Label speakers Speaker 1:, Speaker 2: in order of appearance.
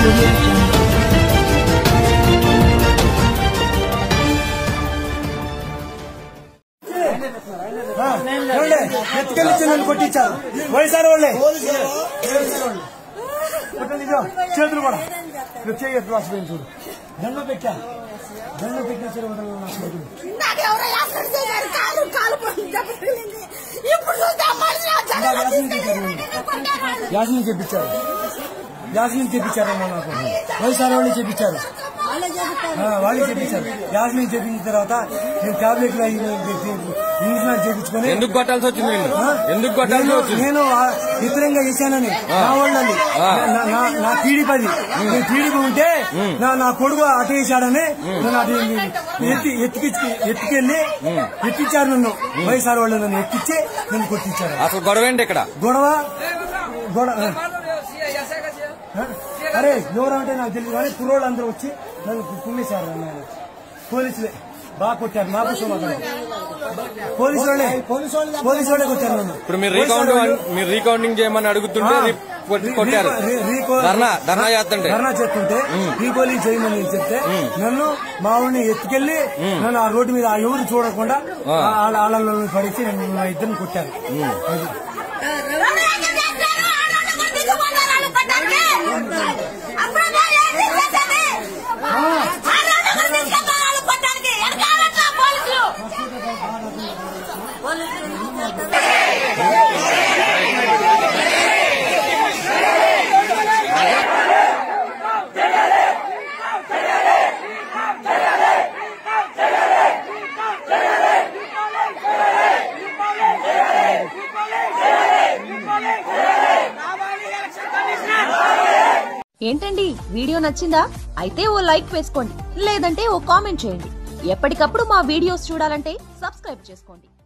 Speaker 1: audio jungle.
Speaker 2: ఎత్తుకెళ్ళి నన్ను కొట్టించారు వైఎస్ఆర్ వాళ్ళే కొట్టండి ఇదిగో, చేతులు కూడా ఇదిగో చేయి ఎత్తు వాసిపోయింది చూడు దండం పెట్టా దండం పెట్టిన సరే వదలను నా చేతులు
Speaker 3: నాకెవరో యాక్సిడెంట్ చేశారు కాలు కాలు పోయి దెబ్బ తగిలింది ఇప్పుడు చూస్తే మనిషి ఆ జనాలు తీసుకెళ్ళి కొట్టారు.
Speaker 2: యాసిని చెప్పించారు యాసిని చెప్పించారు అమ్మా నాకు వైఎస్ఆర్ వాళ్ళు చెప్పించారు
Speaker 3: వాళ్ళే చెబుతారు.
Speaker 2: ఆ, వాళ్ళే చెప్పించారు యాసిని చెప్పించిన తర్వాత నేను టాబ్లెట్లు అవి ఇంగ్లీష్ మీద చేపించుకొని
Speaker 4: ఎందుకు కొట్టాల్సి వచ్చింది నిన్ను
Speaker 2: ఆ?
Speaker 4: ఎందుకు కొట్టాల్సి
Speaker 2: నేను-
Speaker 4: వచ్చింది
Speaker 2: నేను ఆ ఇతరంగా చేశానని నా వాళ్ళని
Speaker 4: ఆ.
Speaker 2: నా- నా- నా టీడీపీ అది నేను టీడీపీ ఉంటే నా నా కొడుకు అటు వేసాడని నన్ను అటు ఎత్తి ఎత్తికి ఎత్తుకెళ్ళి ఎత్తిచ్చారు నన్ను వైఎస్ఆర్ వాళ్ళు నన్ను ఎత్తిచ్చి నన్ను కొట్టించారు
Speaker 4: అసలు గొడవ ఏంటి ఇక్కడ
Speaker 2: గొడవ గొడవ ఆ. ఆ? అరే ఎవరంటే నాకు తెలియదు కానీ కుర్రోళ్ళు అందరూ వచ్చి నన్ను కుమ్మేశారు అన్నారు పోలీసులే బాగా కొట్టారు మా కోసం పోలీసు వాళ్ళే పోలీసు వాళ్ళే కొట్టారు నన్ను
Speaker 4: ఇప్పుడు మీరు రీకౌంట్ మీరు రీకౌంటింగ్ చేయమని అడుగుతుంటే
Speaker 2: ఆ.
Speaker 4: రీ- కొట్టి- కొట్టారు
Speaker 2: రీ- రీకో-
Speaker 4: ధర్నా ధర్నా చేస్తుంటే
Speaker 2: ధర్నా చేస్తుంటే రీకోలీ చేయమని చెప్తే నన్ను మా ఊరిని ఎత్తుకెళ్లి నన్ను ఆ రోడ్డు మీద ఆ ఎవరు చూడకుండా
Speaker 4: ఆ.
Speaker 2: ఆ- ఆళ్ళలో పడిచి నన్ను మా ఇద్దరిని కొట్టారు అది.
Speaker 3: ఎవరు ఏం చేస్తారు? ఆడవాళ్ళు కొట్టించుకున్నారు వాళ్ళు కొట్టారు. అప్పుడు నేను ఏం చేసేది? ఆడవాళ్ళు కొట్టించుకున్నారు వాళ్ళు కొట్టారు. వెనకాలట్లా పోలీసులు.
Speaker 5: ఏంటండి వీడియో నచ్చిందా అయితే ఓ లైక్ వేసుకోండి లేదంటే ఓ కామెంట్ చేయండి ఎప్పటికప్పుడు మా వీడియోస్ చూడాలంటే సబ్స్క్రైబ్ చేసుకోండి